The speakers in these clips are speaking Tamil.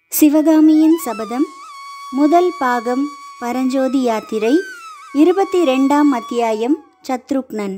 சிவகாமியின் சபதம் முதல் பாகம் பரஞ்சோதி யாத்திரை இருபத்தி ரெண்டாம் அத்தியாயம் சத்ருக்னன்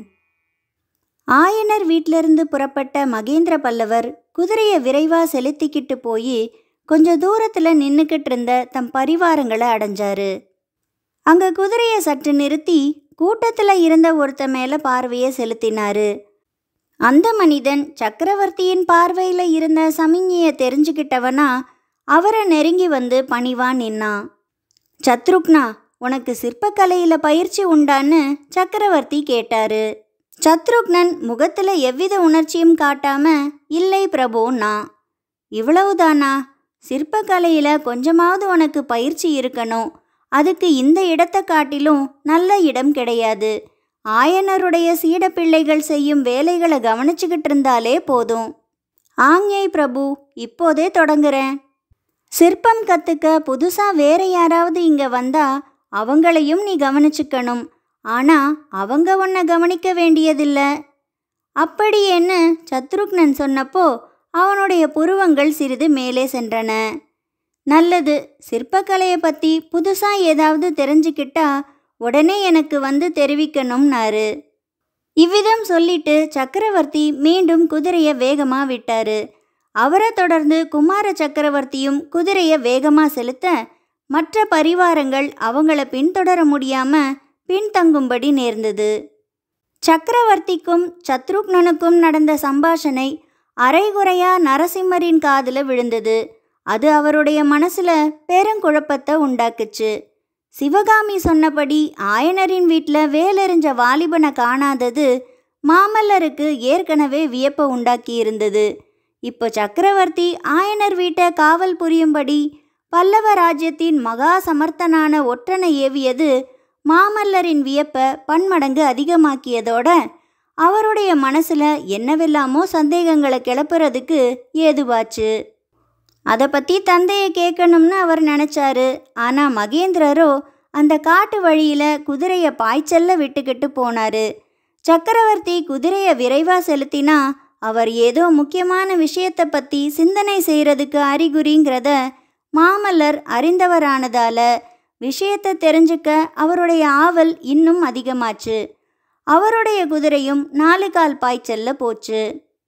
ஆயனர் வீட்டிலிருந்து புறப்பட்ட மகேந்திர பல்லவர் குதிரையை விரைவாக செலுத்திக்கிட்டு போய் கொஞ்ச தூரத்தில் நின்றுக்கிட்டு இருந்த தம் பரிவாரங்களை அடைஞ்சாரு அங்கே குதிரையை சற்று நிறுத்தி கூட்டத்தில் இருந்த ஒருத்த மேலே பார்வையை செலுத்தினாரு அந்த மனிதன் சக்கரவர்த்தியின் பார்வையில் இருந்த சமிஞ்ஞையை தெரிஞ்சுக்கிட்டவனா அவரை நெருங்கி வந்து பணிவா நின்னான் சத்ருக்னா உனக்கு சிற்பக்கலையில் பயிற்சி உண்டான்னு சக்கரவர்த்தி கேட்டாரு சத்ருக்னன் முகத்தில் எவ்வித உணர்ச்சியும் காட்டாம இல்லை பிரபுன்னா இவ்வளவுதானா சிற்பக்கலையில் கொஞ்சமாவது உனக்கு பயிற்சி இருக்கணும் அதுக்கு இந்த இடத்தை காட்டிலும் நல்ல இடம் கிடையாது ஆயனருடைய சீடப்பிள்ளைகள் செய்யும் வேலைகளை கவனிச்சுக்கிட்டு இருந்தாலே போதும் ஆங்ஞை பிரபு இப்போதே தொடங்குறேன் சிற்பம் கற்றுக்க புதுசாக வேற யாராவது இங்கே வந்தா அவங்களையும் நீ கவனிச்சுக்கணும் ஆனால் அவங்க உன்னை கவனிக்க வேண்டியதில்லை அப்படியேன்னு சத்ருக்னன் சொன்னப்போ அவனுடைய புருவங்கள் சிறிது மேலே சென்றன நல்லது சிற்பக்கலையை பற்றி புதுசாக ஏதாவது தெரிஞ்சுக்கிட்டா உடனே எனக்கு வந்து தெரிவிக்கணும்னாரு இவ்விதம் சொல்லிட்டு சக்கரவர்த்தி மீண்டும் குதிரையை வேகமாக விட்டாரு அவரை தொடர்ந்து குமார சக்கரவர்த்தியும் குதிரையை வேகமாக செலுத்த மற்ற பரிவாரங்கள் அவங்கள பின்தொடர முடியாம பின்தங்கும்படி நேர்ந்தது சக்கரவர்த்திக்கும் சத்ருக்னனுக்கும் நடந்த சம்பாஷணை அரைகுறையா நரசிம்மரின் காதில் விழுந்தது அது அவருடைய மனசுல பெருங்குழப்பத்தை உண்டாக்குச்சு சிவகாமி சொன்னபடி ஆயனரின் வீட்டில் வேலெறிஞ்ச வாலிபனை காணாதது மாமல்லருக்கு ஏற்கனவே வியப்பை உண்டாக்கி இருந்தது இப்போ சக்கரவர்த்தி ஆயனர் வீட்டை காவல் புரியும்படி பல்லவ ராஜ்யத்தின் மகா சமர்த்தனான ஒற்றனை ஏவியது மாமல்லரின் வியப்பை பன்மடங்கு அதிகமாக்கியதோட அவருடைய மனசில் என்னவெல்லாமோ சந்தேகங்களை கிளப்புறதுக்கு ஏதுவாச்சு அதை பற்றி தந்தையை கேட்கணும்னு அவர் நினச்சாரு ஆனால் மகேந்திரரோ அந்த காட்டு வழியில் குதிரையை பாய்ச்சல்ல விட்டுக்கிட்டு போனார் சக்கரவர்த்தி குதிரையை விரைவாக செலுத்தினா அவர் ஏதோ முக்கியமான விஷயத்தை பற்றி சிந்தனை செய்கிறதுக்கு அறிகுறிங்கிறத மாமல்லர் அறிந்தவரானதால விஷயத்தை தெரிஞ்சுக்க அவருடைய ஆவல் இன்னும் அதிகமாச்சு அவருடைய குதிரையும் நாலு கால் பாய்ச்சல்ல போச்சு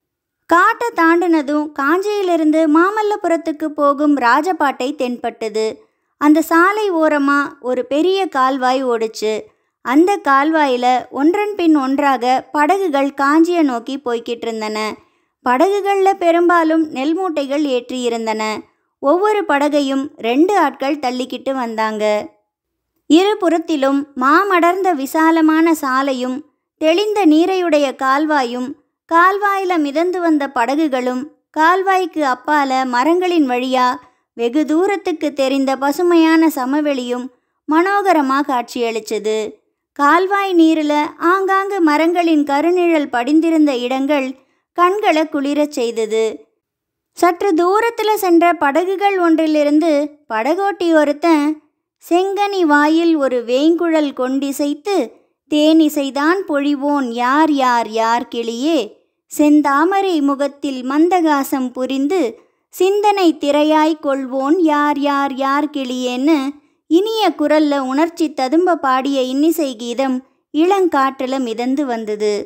காட்டை தாண்டினதும் காஞ்சியிலிருந்து மாமல்லபுரத்துக்கு போகும் ராஜபாட்டை தென்பட்டது அந்த சாலை ஓரமாக ஒரு பெரிய கால்வாய் ஓடுச்சு அந்த கால்வாயில் ஒன்றன் பின் ஒன்றாக படகுகள் காஞ்சியை நோக்கி போய்கிட்டு இருந்தன படகுகளில் பெரும்பாலும் நெல் மூட்டைகள் ஏற்றியிருந்தன ஒவ்வொரு படகையும் ரெண்டு ஆட்கள் தள்ளிக்கிட்டு வந்தாங்க இருபுறத்திலும் மாமடர்ந்த விசாலமான சாலையும் தெளிந்த நீரையுடைய கால்வாயும் கால்வாயில மிதந்து வந்த படகுகளும் கால்வாய்க்கு அப்பால மரங்களின் வழியா வெகு தூரத்துக்கு தெரிந்த பசுமையான சமவெளியும் மனோகரமா காட்சியளிச்சது கால்வாய் நீரில் ஆங்காங்கு மரங்களின் கருநிழல் படிந்திருந்த இடங்கள் கண்களை குளிரச் செய்தது சற்று தூரத்தில் சென்ற படகுகள் ஒன்றிலிருந்து படகோட்டி ஒருத்தன் செங்கனி வாயில் ஒரு வேங்குழல் கொண்டிசைத்து தேனிசைதான் பொழிவோன் யார் யார் யார் கிளியே செந்தாமரை முகத்தில் மந்தகாசம் புரிந்து சிந்தனை திரையாய் கொள்வோன் யார் யார் யார் கிளியேன்னு இனிய குரல்ல உணர்ச்சி ததும்ப பாடிய இன்னிசை கீதம் இளங்காற்றில் மிதந்து வந்தது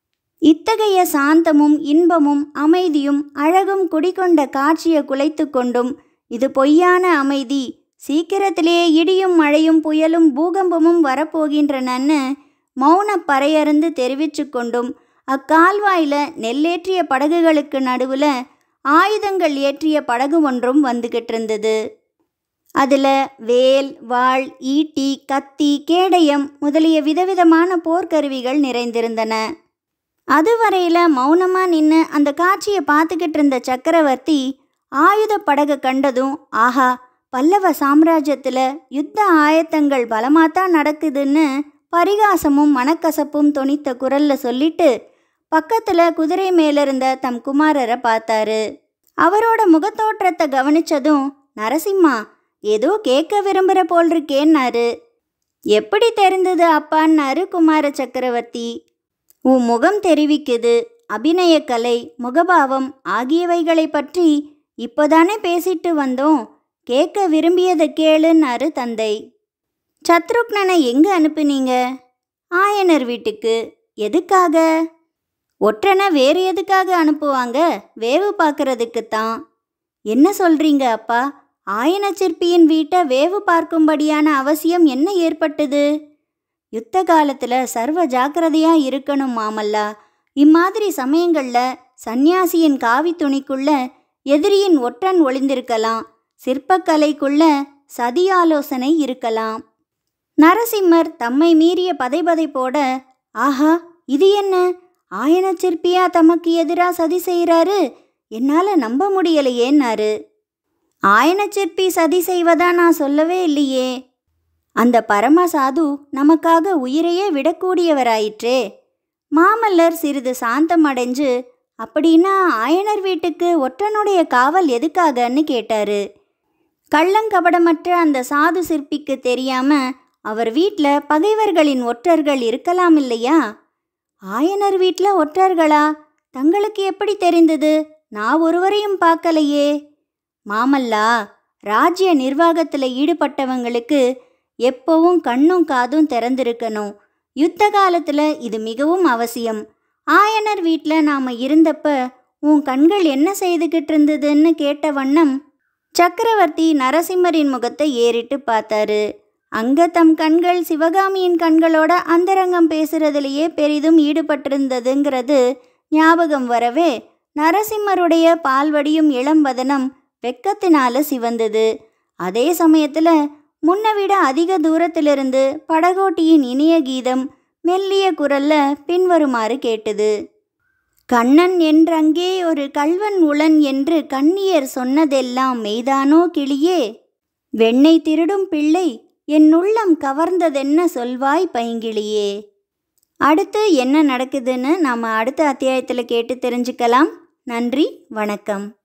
இத்தகைய சாந்தமும் இன்பமும் அமைதியும் அழகும் குடிகொண்ட காட்சியை குலைத்து கொண்டும் இது பொய்யான அமைதி சீக்கிரத்திலே இடியும் மழையும் புயலும் பூகம்பமும் வரப்போகின்றனன்னு மௌன பறையருந்து தெரிவித்து கொண்டும் அக்கால்வாயில நெல்லேற்றிய படகுகளுக்கு நடுவில் ஆயுதங்கள் ஏற்றிய படகு ஒன்றும் வந்துகிட்டு இருந்தது அதில் வேல் வாள் ஈட்டி கத்தி கேடயம் முதலிய விதவிதமான போர்க்கருவிகள் நிறைந்திருந்தன அதுவரையில் மௌனமாக நின்று அந்த காட்சியை பார்த்துக்கிட்டு இருந்த சக்கரவர்த்தி ஆயுத படகை கண்டதும் ஆஹா பல்லவ சாம்ராஜ்யத்தில் யுத்த ஆயத்தங்கள் பலமாத்தான் நடக்குதுன்னு பரிகாசமும் மனக்கசப்பும் தொனித்த குரல்ல சொல்லிட்டு பக்கத்தில் குதிரை மேலிருந்த தம் குமாரரை பார்த்தாரு அவரோட முகத்தோற்றத்தை கவனிச்சதும் நரசிம்மா ஏதோ கேட்க விரும்புகிற போல் இருக்கேன்னாரு எப்படி தெரிந்தது அப்பான்னாரு குமார சக்கரவர்த்தி உன் முகம் தெரிவிக்குது அபிநயக்கலை முகபாவம் ஆகியவைகளை பற்றி இப்போதானே பேசிட்டு வந்தோம் கேட்க விரும்பியதை கேளுன்னாரு தந்தை சத்ருக்னனை எங்கே அனுப்புனீங்க ஆயனர் வீட்டுக்கு எதுக்காக ஒற்றனை வேறு எதுக்காக அனுப்புவாங்க வேவு பார்க்கறதுக்குத்தான் என்ன சொல்றீங்க அப்பா ஆயன சிற்பியின் வீட்டை வேவு பார்க்கும்படியான அவசியம் என்ன ஏற்பட்டது யுத்த காலத்தில் சர்வ ஜாக்கிரதையா இருக்கணும் மாமல்லா இம்மாதிரி சமயங்களில் சந்நியாசியின் காவி துணிக்குள்ள எதிரியின் ஒற்றன் ஒளிந்திருக்கலாம் சிற்பக்கலைக்குள்ள சதி ஆலோசனை இருக்கலாம் நரசிம்மர் தம்மை மீறிய பதைபதைப்போட ஆஹா இது என்ன ஆயன சிற்பியா தமக்கு எதிராக சதி செய்கிறாரு என்னால் நம்ப முடியலையேன்னாரு ஆயன சிற்பி சதி செய்வதா நான் சொல்லவே இல்லையே அந்த பரமசாது நமக்காக உயிரையே விடக்கூடியவராயிற்றே மாமல்லர் சிறிது சாந்தம் அடைஞ்சு அப்படின்னா ஆயனர் வீட்டுக்கு ஒற்றனுடைய காவல் எதுக்காகன்னு கேட்டாரு கள்ளங்கபடமற்ற அந்த சாது சிற்பிக்கு தெரியாம அவர் வீட்டில் பகைவர்களின் ஒற்றர்கள் இருக்கலாம் இல்லையா ஆயனர் வீட்டில் ஒற்றர்களா தங்களுக்கு எப்படி தெரிந்தது நான் ஒருவரையும் பார்க்கலையே மாமல்லா ராஜ்ய நிர்வாகத்தில் ஈடுபட்டவங்களுக்கு எப்பவும் கண்ணும் காதும் திறந்திருக்கணும் யுத்த காலத்தில் இது மிகவும் அவசியம் ஆயனர் வீட்டில் நாம் இருந்தப்ப உன் கண்கள் என்ன செய்துக்கிட்டு இருந்ததுன்னு கேட்ட வண்ணம் சக்கரவர்த்தி நரசிம்மரின் முகத்தை ஏறிட்டு பார்த்தாரு அங்க தம் கண்கள் சிவகாமியின் கண்களோட அந்தரங்கம் பேசுறதுலேயே பெரிதும் ஈடுபட்டிருந்ததுங்கிறது ஞாபகம் வரவே நரசிம்மருடைய பால்வடியும் இளம்பதனம் வெக்கத்தினால சிவந்தது அதே சமயத்தில் முன்னை விட அதிக தூரத்திலிருந்து படகோட்டியின் இனிய கீதம் மெல்லிய குரல்ல பின்வருமாறு கேட்டது கண்ணன் என்றங்கே ஒரு கள்வன் உளன் என்று கண்ணியர் சொன்னதெல்லாம் மெய்தானோ கிளியே வெண்ணெய் திருடும் பிள்ளை என் உள்ளம் கவர்ந்ததென்ன சொல்வாய் பைங்கிளியே அடுத்து என்ன நடக்குதுன்னு நாம் அடுத்த அத்தியாயத்தில் கேட்டு தெரிஞ்சுக்கலாம் நன்றி வணக்கம்